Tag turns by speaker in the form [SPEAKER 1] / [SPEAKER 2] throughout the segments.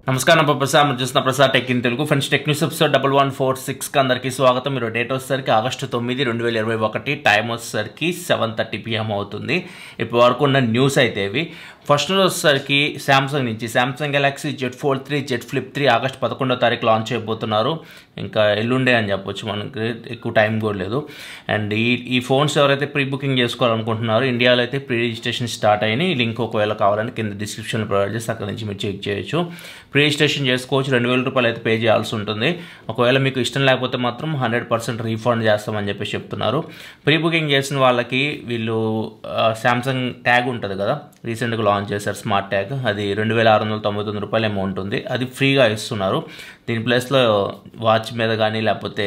[SPEAKER 1] నమస్కారం నా ప్రసాద్ మీరు చూస్తున్న Prasad tech in Telugu friends tech news episode double one four సిక్స్కి అందరికీ స్వాగతం మీరు డేట్ వచ్చేసరికి ఆగస్టు తొమ్మిది రెండు వేల ఇరవై ఒకటి టైం వచ్చేసరికి సెవెన్ థర్టీ పిఎం అవుతుంది ఇప్పటి వరకు ఉన్న న్యూస్ అయితే ఇవి ఫస్ట్ న్యూస్ వచ్చేసరికి శాంసంగ్ నుంచి Samsung Galaxy Z four three Z flip three August పదకొండో తారీఖు లాంచ్ చేయబోతున్నారు ఇంకా ఎల్లుండే అని చెప్పొచ్చు మనకి ఎక్కువ టైం కూడా లేదు అండ్ ఈ ఈ ఫోన్స్ ఎవరైతే ప్రీ బుకింగ్ చేసుకోవాలనుకుంటున్నారో ఇండియాలో అయితే ప్రీ రిజిస్ట్రేషన్ స్టార్ట్ అయినాయి ఈ లింక్ ఒకవేళ కావాలని కింద డిస్క్రిప్షన్లో ప్రొవైడ్ చేస్తే అక్కడ నుంచి మీరు చెక్ చేయొచ్చు ప్రీ రిజిస్ట్రేషన్ చేసుకోవచ్చు రెండు వేల రూపాయలు అయితే పే చేయాల్సి ఉంటుంది ఒకవేళ మీకు ఇష్టం లేకపోతే మాత్రం హండ్రెడ్ పర్సెంట్ రీఫండ్ చేస్తామని చెప్పేసి చెప్తున్నారు ప్రీ బుకింగ్ చేసిన వాళ్ళకి వీళ్ళు శాంసంగ్ ట్యాగ్ ఉంటుంది కదా రీసెంట్గా లాంచ్ చేశారు స్మార్ట్ ట్యాగ్ అది రెండు వేల ఆరు వందల తొంభై తొమ్మిది రూపాయలు అమౌంట్ ఉంది అది ఫ్రీగా ఇస్తున్నారు దీని ప్లేస్లో వాచ్ మీద కానీ లేకపోతే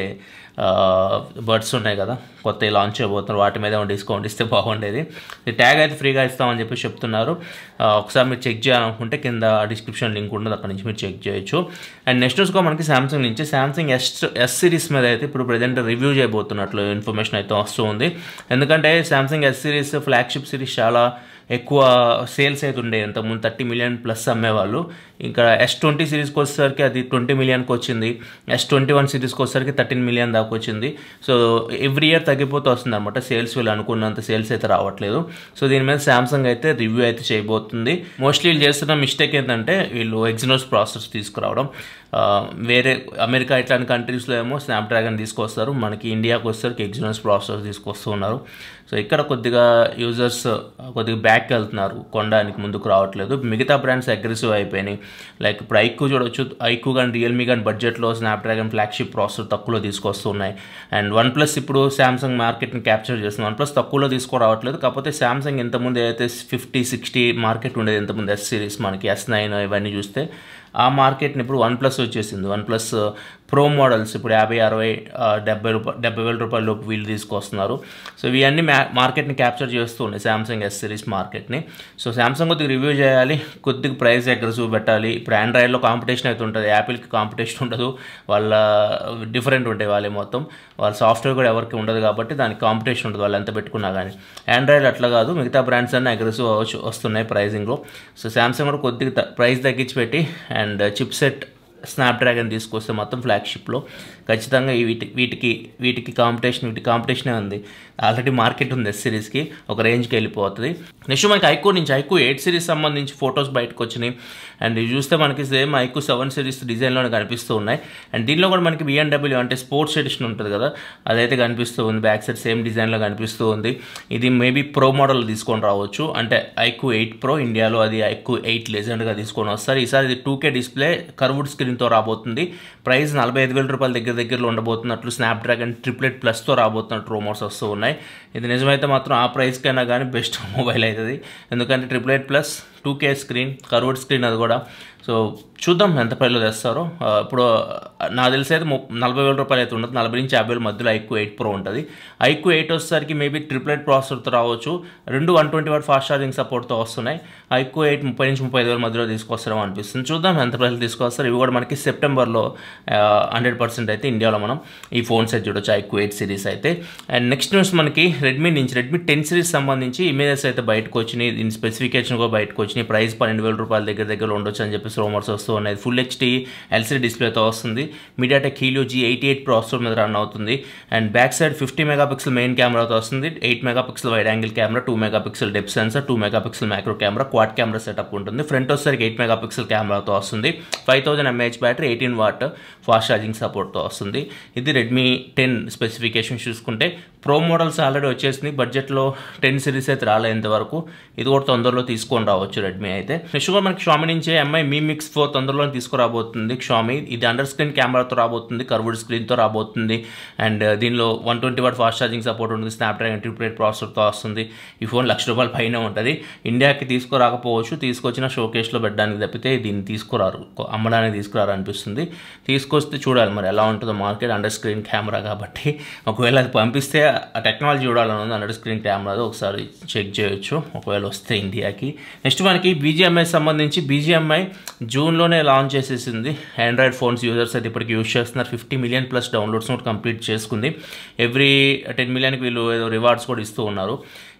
[SPEAKER 1] బర్డ్స్ ఉన్నాయి కదా కొత్త లాంచ్ చేయబోతున్నారు వాటి మీద డిస్కౌంట్ ఇస్తే బాగుండేది ఈ ట్యాగ్ అయితే ఫ్రీగా ఇస్తామని చెప్పి చెప్తున్నారు ఆ, ఒకసారి మీరు చెక్ చేయాలనుకుంటే కింద డిస్క్రిప్షన్ లింక్ ఉంటుంది అక్కడ నుంచి మీరు చెక్ చేయొచ్చు అండ్ నెక్స్ట్ న్యూస్గా మనకి శాంసంగ్ నుంచి శాంసంగ్ ఎస్ ఎస్ సిరీస్ మీద అయితే ఇప్పుడు ప్రజెంట్ రివ్యూ చేయబోతున్నట్లు ఇన్ఫర్మేషన్ అయితే వస్తుంది ఎందుకంటే Samsung S series flagship series చాలా ఎక్కువ సేల్స్ అయితే ఉండే ఇంతకుముందు థర్టీ మిలియన్ ప్లస్ అమ్మేవాళ్ళు ఇంకా ఎస్ ట్వంటీ సిరీస్కి వచ్చేసరికి అది ట్వంటీ మిలియన్కి వచ్చింది ఎస్ ట్వంటీ వన్ సిరీస్కి వచ్చేసరికి థర్టీన్ మిలియన్ దాకా వచ్చింది సో ఎవ్రీ ఇయర్ తగ్గిపోతూ వస్తుంది అనమాట సేల్స్ వీళ్ళు అనుకున్నంత సేల్స్ అయితే రావట్లేదు సో దీని మీద శాంసంగ్ అయితే రివ్యూ అయితే చేయబోతుంది మోస్ట్లీ వీళ్ళు చేస్తున్న మిస్టేక్ ఏంటంటే వీళ్ళు ఎగ్జినోస్ ప్రాసెస్ తీసుకురావడం ఆ, వేరే అమెరికా ఇట్లాంటి కంట్రీస్లో ఏమో స్నాప్డ్రాగన్ తీసుకొస్తారు మనకి ఇండియాకి వచ్చేసరికి ఎగ్జినోస్ ప్రాసెసర్ తీసుకొస్తూ ఉన్నారు సో ఇక్కడ కొద్దిగా యూజర్స్ కొద్దిగా బ్యాక్ వెళ్తున్నారు కొనడానికి ముందుకు రావట్లేదు మిగతా బ్రాండ్స్ అగ్రెసివ్ అయిపోయినాయి లైక్ ఇప్పుడు ఐక్యూ చూడొచ్చు ఐక్యూ కానీ రియల్మీ కానీ బడ్జెట్లో స్నాప్డ్రాగన్ ఫ్లాగ్షిప్ ప్రాసెసర్ తక్కువలో తీసుకొస్తున్నాయి అండ్ వన్ ప్లస్ ఇప్పుడు శాంసంగ్ మార్కెట్ని క్యాప్చర్ చేస్తుంది వన్ ప్లస్ తక్కువలో తీసుకురావట్లేదు కాకపోతే శాంసంగ్ ఇంతకుముందు ఏదైతే ఫిఫ్టీ సిక్స్టీ మార్కెట్ ఉండేది ఇంతకుముందు ఎస్ సిరీస్ మనకి ఎస్ నైన్ ఇవన్నీ చూస్తే ఆ మార్కెట్ని ఇప్పుడు వన్ ప్లస్ వచ్చేసింది వన్ ప్లస్ ప్రో మోడల్స్ ఇప్పుడు యాభై అరవై ఆ, డెబ్బై రూపాయలు డెబ్బై వేల రూపాయల లోపు వీళ్ళు తీసుకొస్తున్నారు సో ఇవన్నీ మ్యా మార్కెట్ని క్యాప్చర్ చేస్తూ ఉన్నాయి శాంసంగ్ ఎస్ సిరీస్ మార్కెట్ని సో శాంసంగ్ కొద్దిగా రివ్యూ చేయాలి కొద్దిగా ప్రైస్ అగ్రెసివ్ పెట్టాలి ఇప్పుడు ఆండ్రాయిడ్లో కాంపిటీషన్ అయితే ఉంటుంది యాపిల్కి కాంపిటీషన్ ఉండదు వాళ్ళ డిఫరెంట్ ఉంటాయి వాళ్ళే మొత్తం వాళ్ళ సాఫ్ట్వేర్ కూడా ఎవరికి ఉండదు కాబట్టి దానికి కాంపిటీషన్ ఉండదు వాళ్ళు ఎంత పెట్టుకున్నా కానీ ఆండ్రాయిడ్ అట్లా కాదు మిగతా బ్రాండ్స్ అన్నీ అగ్రెసివ్ వస్తున్నాయి ప్రైజింగ్లో సో శాంసంగ్ కూడా కొద్దిగా త- ప్రైస్ తగ్గించి పెట్టి అండ్ చిప్ సెట్ స్నాప్డ్రాగన్ తీసుకొస్తే మొత్తం ఫ్లాగ్షిప్లో ఖచ్చితంగా ఈ వీటి వీటికి వీటికి కాంపిటీషన్ వీటి కాంపిటీషనే ఉంది ఆల్రెడీ మార్కెట్ ఉంది ఎస్ సిరీస్కి ఒక రేంజ్కి వెళ్ళిపోతుంది నెక్స్ట్ మనకి ఐకో నుంచి ఐకో ఎయిట్ సిరీస్ సంబంధించి ఫొటోస్ బయటకు వచ్చినాయి అండ్ ఇవి చూస్తే మనకి సేమ్ ఐకో సెవెన్ సిరీస్ డిజైన్లోనే కనిపిస్తూ ఉన్నాయి అండ్ దీనిలో కూడా మనకి బిఎన్డబ్ల్యూ అంటే స్పోర్ట్స్ ఎడిషన్ ఉంటుంది కదా అదైతే కనిపిస్తూ ఉంది బ్యాక్ సైడ్ సేమ్ డిజైన్లో కనిపిస్తూ ఉంది ఇది మేబీ ప్రో మోడల్ తీసుకొని రావచ్చు అంటే ఐక్యూ ఎయిట్ ప్రో ఇండియాలో అది ఐక్యూ ఎయిట్ లెజెండ్గా తీసుకొని వస్తారు ఈసారి ఇది టూ కే డిస్ప్లే కర్వుడ్ స్క్రీన్తో రాబోతుంది ప్రైస్ నలభై ఐదు వేల రూపాయల దగ్గర దగ్గరలో ఉండబోతున్నట్లు స్నాప్డ్రాగన్ ట్రిప్లెట్ ప్లస్తో రాబోతున్నట్టు రూమర్స్ వస్తూ ఉన్నాయి ఇది నిజమైతే మాత్రం ఆ ప్రైస్కైనా కానీ బెస్ట్ మొబైల్ అవుతుంది ఎందుకంటే triple eight plus two K screen curved screen అది కూడా సో చూద్దాం ఎంత పైలో తెస్తారో ఆ, ఇప్పుడు ఆ, నాకు తెలిసి అయితే ము- నలభై వేల రూపాయలు అయితే ఉండదు నలభై నుంచి యాభై వేల మధ్యలో ఐక్యూ ఎయిట్ ప్రో ఉంటుంది ఐక్యూ ఎయిట్ వచ్చేసరికి మేబీ ట్రిప్లెట్ ప్రాసెసర్తో రావచ్చు రెండు one twenty watt fast charging సపోర్ట్తో వస్తున్నాయి ఐక్యూ ఎయిట్ ముప్పై నుంచి ముప్పై ఐదు వేల మధ్యలో తీసుకొస్తారేమో అనిపిస్తుంది చూద్దాం ఎంత ప్రైస్ తీసుకొస్తారు ఇవి కూడా మనకి సెప్టెంబర్లో హండ్రెడ్ పర్సెంట్ అయితే ఇండియాలో మనం ఈ ఫోన్స్ అయితే చూడొచ్చు ఐక్యూ ఎయిట్ సిరీస్ అయితే అండ్ నెక్స్ట్ న్యూస్ మనకి రెడ్మీ నుంచి రెడ్మీ టెన్ సిరీస్ సంబంధించి ఇమేజెస్ అయితే బయటకు వచ్చినాయి దీని స్పెసిఫికేషన్ కూడా బయటకు వచ్చినాయి ప్రైస్ పన్నెండు వేల రూపాయల దగ్గర దగ్గర ఉండొచ్చు అని చెప్పేసి రూమర్స్ వస్తూ ఉన్నాయి ఫుల్ హెచ్డి ఎల్సీడీ డిస్ప్లేతో వస్తుంది MediaTek Helio G eighty eight processor మీద రన్ అవుతుంది and back side fifty megapixel main కెమెరాతో వస్తుంది eight megapixel wide angle camera two megapixel depth sensor two megapixel micro camera quad camera setup ఉంటుంది front వచ్చేసరికి eight megapixel కెమెరాతో వస్తుంది five thousand mAh battery eighteen watt fast charging సపోర్ట్తో వస్తుంది ఇది Redmi ten specification చూసుకుంటే ప్రో మోడల్స్ ఆల్రెడీ వచ్చేసింది బడ్జెట్లో టెన్ సిరీస్ అయితే రాలే ఇంతవరకు ఇది కూడా తొందరలో తీసుకొని రావచ్చు రెడ్మీ అయితే నెక్స్ట్ కూడా మనకి షామి నుంచే ఎంఐ మీ మిక్స్ ఫోర్ తొందరలో తీసుకురాబోతుంది షామి ఇది అండర్ స్క్రీన్ కెమెరాతో రాబోతుంది కర్వ్డ్ స్క్రీన్తో రాబోతుంది అండ్ దీనిలో one twenty watt fast charging support ఉంటుంది స్నాప్డ్రాగన్ ట్రిపుల్ ఎయిట్ ప్రాసెసర్తో వస్తుంది ఈ ఫోన్ లక్ష రూపాయల పైన ఉంటుంది ఇండియాకి తీసుకురాకపోవచ్చు తీసుకొచ్చిన షోకేస్లో పెట్టడానికి తప్పితే దీన్ని తీసుకురారు అమ్మడానికి తీసుకురారు అనిపిస్తుంది తీసుకొస్తే చూడాలి మరి ఎలా ఉంటుందో మార్కెట్ అండర్ స్క్రీన్ కెమెరా కాబట్టి ఒకవేళ అది పంపిస్తే ఆ టెక్నాలజీ చూడాలని ఉంది అండర్ స్క్రీన్ కెమెరాతో ఒకసారి చెక్ చేయొచ్చు ఒకవేళ వస్తే ఇండియాకి నెక్స్ట్ మనకి బీజిఎంఐ సంబంధించి బీజిఎంఐ జూన్లోనే లాంచ్ చేసేసింది ఆండ్రాయిడ్ ఫోన్స్ యూజర్స్ అయితే ఇప్పటికి యూజ్ చేస్తున్నారు ఫిఫ్టీ మిలియన్ ప్లస్ డౌన్లోడ్స్ కూడా కంప్లీట్ చేసుకుంది ఎవ్రీ టెన్ మిలియన్కి వీళ్ళు ఏదో రివార్డ్స్ కూడా ఇస్తూ ఉన్నారు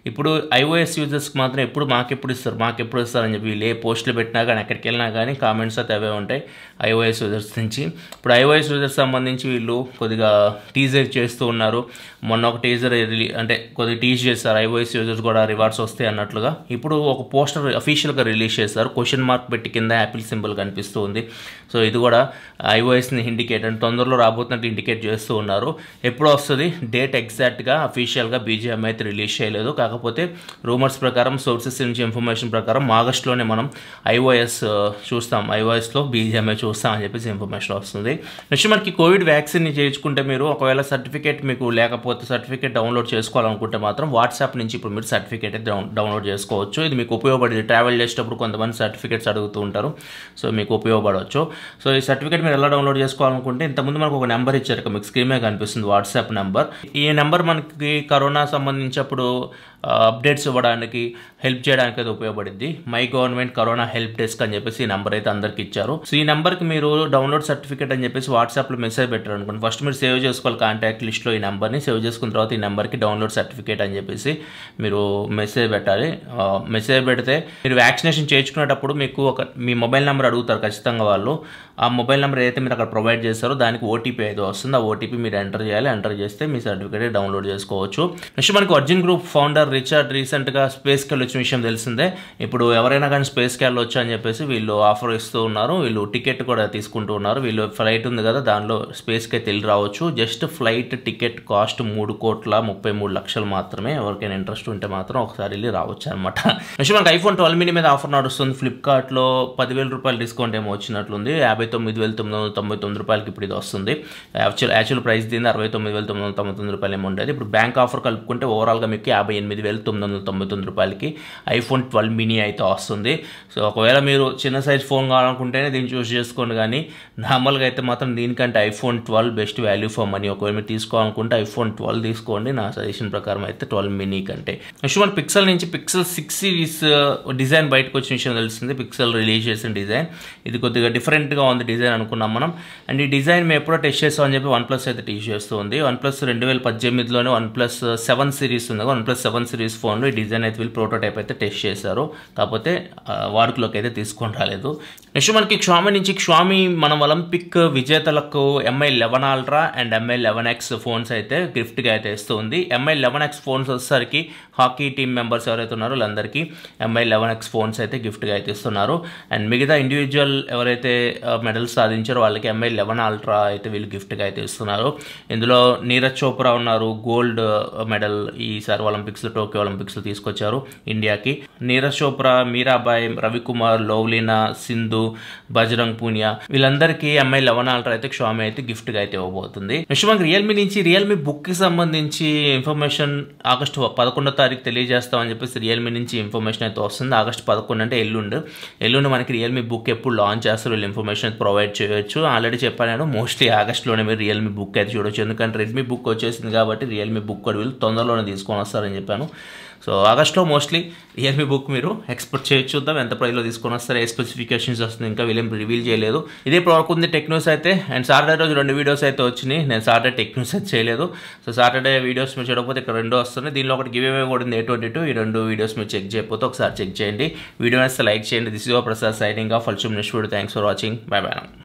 [SPEAKER 1] ఇప్పుడు ఐఓఎస్ యూజర్స్కి మాత్రం ఎప్పుడు మాకెప్పుడు ఇస్తారు మాకెప్పుడు ఇస్తారు అని చెప్పి వీళ్ళు ఏ పోస్టులు పెట్టినా కానీ ఎక్కడికి వెళ్ళినా కానీ కామెంట్స్ అయితే అవే ఉంటాయి ఐఓఎస్ యూజర్స్ నుంచి ఇప్పుడు ఐఓఎస్ యూజర్స్ సంబంధించి వీళ్ళు కొద్దిగా టీజర్ చేస్తూ ఉన్నారు మొన్న ఒక టీజర్ రిలీ అంటే కొద్దిగా టీజ్ చేస్తారు ఐఓఎస్ యూజర్స్ కూడా రివార్డ్స్ వస్తాయి అన్నట్లుగా ఇప్పుడు ఒక పోస్టర్ అఫీషియల్గా రిలీజ్ చేస్తారు క్వశ్చన్ మార్క్ పెట్టి కింద యాపిల్ సింబల్ కనిపిస్తూ ఉంది సో ఇది కూడా ఐఓఎస్ని ఇండికేట్ అంటే తొందరలో రాబోతున్నట్టు ఇండికేట్ చేస్తూ ఉన్నారు ఎప్పుడు వస్తుంది డేట్ ఎగ్జాక్ట్గా అఫీషియల్గా బీజేఎం అయితే రిలీజ్ చేయలేదు కాకపోతే రూమర్స్ ప్రకారం సోర్సెస్ నుంచి ఇన్ఫర్మేషన్ ప్రకారం ఆగస్ట్లోనే మనం ఐఓఎస్ చూస్తాం ఐఓఎస్లో బీజేఎంఐ చూస్తాం అని చెప్పేసి ఇన్ఫర్మేషన్ వస్తుంది నెక్స్ట్ మనకి కోవిడ్ వ్యాక్సిన్ చేయించుకుంటే మీరు ఒకవేళ సర్టిఫికేట్ మీకు లేకపోతే సర్టిఫికేట్ డౌన్లోడ్ చేసుకోవాలనుకుంటే మాత్రం వాట్సాప్ నుంచి ఇప్పుడు మీరు సర్టిఫికేట్ అయితే డౌన్ డౌన్లోడ్ చేసుకోవచ్చు ఇది మీకు ఉపయోగపడేది ట్రావెల్ చేసేటప్పుడు కొంతమంది సర్టిఫికేట్స్ అడుగుతూ ఉంటారు సో మీకు ఉపయోగపడవచ్చు సో ఈ సర్టిఫికేట్ మీరు ఎలా డౌన్లోడ్ చేసుకోవాలనుకుంటే ఇంతకుముందు మనకు ఒక నెంబర్ ఇచ్చారు ఇక మీకు స్క్రీన్ మీద కనిపిస్తుంది వాట్సాప్ నెంబర్ ఈ నెంబర్ మనకి కరోనా సంబంధించినప్పుడు అప్డేట్స్ ఇవ్వడానికి హెల్ప్ చేయడానికి అది ఉపయోగపడింది my government corona help desk అని చెప్పేసి ఈ నెంబర్ అయితే అందరికి ఇచ్చారు సో ఈ నెంబర్కి మీరు డౌన్లోడ్ సర్టిఫికేట్ అని చెప్పేసి వాట్సాప్లో మెసేజ్ పెట్టారు అనుకోండి ఫస్ట్ మీరు సేవ్ చేసుకోవాలి కాంటాక్ట్ లిస్ట్లో ఈ నెంబర్ని సేవ్ చేసుకున్న తర్వాత ఈ నెంబర్కి డౌన్లోడ్ సర్టిఫికేట్ అని చెప్పేసి మీరు మెసేజ్ పెట్టాలి మెసేజ్ పెడితే మీరు వ్యాక్సినేషన్ చేయించుకునేటప్పుడు మీకు ఒక మీ మొబైల్ నెంబర్ అడుగుతారు ఖచ్చితంగా వాళ్ళు ఆ మొబైల్ నెంబర్ ఏదైతే మీరు అక్కడ ప్రొవైడ్ చేస్తారో దానికి ఓటీపీ అయితే వస్తుంది ఆ ఓటీపీ మీరు ఎంటర్ చేయాలి ఎంటర్ చేస్తే మీ సర్టిఫికేట్ డౌన్లోడ్ చేసుకోవచ్చు నెక్స్ట్ మనకి అర్జున్ గ్రూప్ ఫౌండర్ రిచర్డ్ రీసెంట్గా స్పేస్కి వెళ్ళొచ్చిన విషయం తెలిసిందే ఇప్పుడు ఎవరైనా కానీ స్పేస్కి వెళ్ళొచ్చు అని చెప్పేసి వీళ్ళు ఆఫర్ ఇస్తూ ఉన్నారు వీళ్ళు టికెట్ కూడా తీసుకుంటూ ఉన్నారు వీళ్ళు ఫ్లైట్ ఉంది కదా దానిలో స్పేస్కి అయితే వెళ్ళి రావచ్చు జస్ట్ ఫ్లైట్ టికెట్ కాస్ట్ మూడు కోట్ల ముప్పై మూడు లక్షలు మాత్రమే ఎవరికైనా ఇంట్రెస్ట్ ఉంటే మాత్రం ఒకసారి వెళ్ళి రావచ్చు అనమాట నెక్స్ట్ మనకి ఐఫోన్ ట్వెల్వ్ మినీ మీద ఆఫర్ నడుస్తుంది ఫ్లిప్కార్ట్లో పదివేల రూపాయలు డిస్కౌంట్ ఏమో వచ్చినట్లుంది యాభై తొమ్మిది వేల తొమ్మిది వందల తొంభై తొమ్మిది రూపాయలకి ఇప్పుడు ఇది వస్తుంది యాక్చువల్ యాక్చువల్ ప్రైస్ దీని అరవై తొమ్మిది వేల తొమ్మిది వందల తొంభై తొమ్మిది రూపాయలు ఏమో ఉండేది ఇప్పుడు బ్యాంక్ ఆఫర్ కలుపుకుంటే ఓవరాల్గా మీకు యాభై ఎనిమిది వేల తొమ్మిది వందల తొంభై తొమ్మిది రూపాయలకి ఐఫోన్ ట్వెల్వ్ మినీ అయితే వస్తుంది సో ఒకవేళ మీరు చిన్న సైజ్ ఫోన్ కావాలనుకుంటేనే దీన్ని చూస్ చేసుకోండి కానీ నార్మల్గా అయితే మాత్రం దీనికంటే iPhone twelve best value for money ఒకవేళ మీరు తీసుకోవాలనుకుంటే ఐఫోన్ ట్వెల్వ్ తీసుకోండి నా సజెషన్ ప్రకారం అయితే ట్వెల్వ్ మినీ కంటే నెక్స్ట్ మన పిక్సెల్ నుంచి పిక్సెల్ సిక్స్ సిరీస్ డిజైన్ బయటకు వచ్చిన విషయం తెలిసింది పిక్సెల్ రిలీజ్ చేసిన డిజైన్ ఇది కొద్దిగా డిఫరెంట్గా ఉంది డిజైన్ అనుకున్నాం మనం అండ్ ఈ డిజైన్ మేము ఎప్పుడో టెస్ట్ చేస్తామని చెప్పి వన్ ప్లస్ అయితే టీచ్ చేస్తుంది వన్ ప్లస్ రెండు వేల పద్దెనిమిదిలోనే వన్ ప్లస్ సెవెన్ సిరీస్ ఉంది వన్ ప్లస్ సెవెన్ సిరీస్ ఫోన్లో ఈ డిజైన్ అయితే వీళ్ళు ప్రోటోటైప్ అయితే టెస్ట్ చేశారు కాకపోతే ఆ, వాడుకలోకి అయితే తీసుకొని రాలేదు నెక్స్ట్ మనకి క్షామి నుంచి క్షామి మన ఒలింపిక్ విజేతలకు Mi eleven ultra and Mi eleven X phones అయితే గిఫ్ట్గా అయితే ఇస్తుంది ఎంఐ లెవెన్ ఎక్స్ ఫోన్స్ వచ్చేసరికి హాకీ టీమ్ మెంబర్స్ ఎవరైతే ఉన్నారో వాళ్ళందరికీ ఎంఐ లెవెన్ ఎక్స్ ఫోన్స్ అయితే గిఫ్ట్గా అయితే ఇస్తున్నారు అండ్ మిగతా ఇండివిజువల్ ఎవరైతే మెడల్స్ సాధించారో వాళ్ళకి ఎంఐ లెవెన్ ఆల్ట్రా అయితే వీళ్ళు గిఫ్ట్గా అయితే ఇస్తున్నారు ఇందులో నీరజ్ చోప్రా ఉన్నారు గోల్డ్ మెడల్ ఈసారి ఒలింపిక్స్లో టోక్యో ఒలింపిక్స్లో తీసుకొచ్చారు ఇండియాకి నీరజ్ చోప్రా మీరాబాయ్ రవికుమార్ లోవ్లీనా సింధు బజరంగ్ పూనియా వీళ్ళందరికీ ఎంఐ లెవెన్ ఆల్ట్రా అయితే క్షామి అయితే గిఫ్ట్గా అయితే ఇవ్వబోతుంది నెక్స్ట్ మనకి రియల్మీ నుంచి రియల్మీ బుక్కి సంబంధించి ఇన్ఫర్మేషన్ ఆగస్టు పదకొండో తారీఖు తెలియజేస్తామని చెప్పేసి రియల్మీ నుంచి ఇన్ఫర్మేషన్ అయితే వస్తుంది ఆగస్టు పదకొండు అంటే ఎల్లుండి ఎల్లుండి మనకి రియల్మీ బుక్ ఎప్పుడు లాంచ్ చేస్తారు వీళ్ళు ఇన్ఫర్మేషన్ అయితే ప్రొవైడ్ చేయొచ్చు ఆల్రెడీ చెప్పాను నేను మోస్ట్లీ ఆగస్ట్లోనే మీరు రియల్మీ బుక్ అయితే చూడొచ్చు ఎందుకంటే రెడ్మీ బుక్ వచ్చేసింది కాబట్టి రియల్మీ బుక్ కూడా వీళ్ళు తొందరలోనే తీసుకొని వస్తారని చెప్పాను సో ఆగస్ట్లో మోస్ట్లీ రియల్మీ బుక్ మీరు ఎక్స్పెక్ట్ చేయొచ్చు చూద్దాం ఎంత ప్రైస్లో తీసుకొని వస్తారు ఏ స్పెసిఫికేషన్స్ వస్తుంది ఇంకా వీళ్ళేం రివీల్ చేయలేదు ఇదే ప్రోడక్ట్ ఉంది టెక్ న్యూస్ అయితే అండ్ సాటర్డే రోజు రెండు వీడియోస్ అయితే వచ్చినాయి నేను సాటర్డే టెక్ న్యూస్ అయితే చేయలేదు సో సాటర్డే వీడియోస్ మీరు చూడకపోతే ఇక్కడ రెండు వస్తున్నాయి దీనిలో ఒకటి గివ్ అవే కూడా ఉంది ఏ ట్వంటీ టూ ఈ రెండు వీడియోస్ మీరు చెక్ చేయకపోతే ఒకసారి చెక్ చేయండి వీడియో నేస్తే లైక్ చేయండి this is Prasad signing off అల్చూమ్ next video thanks for watching bye by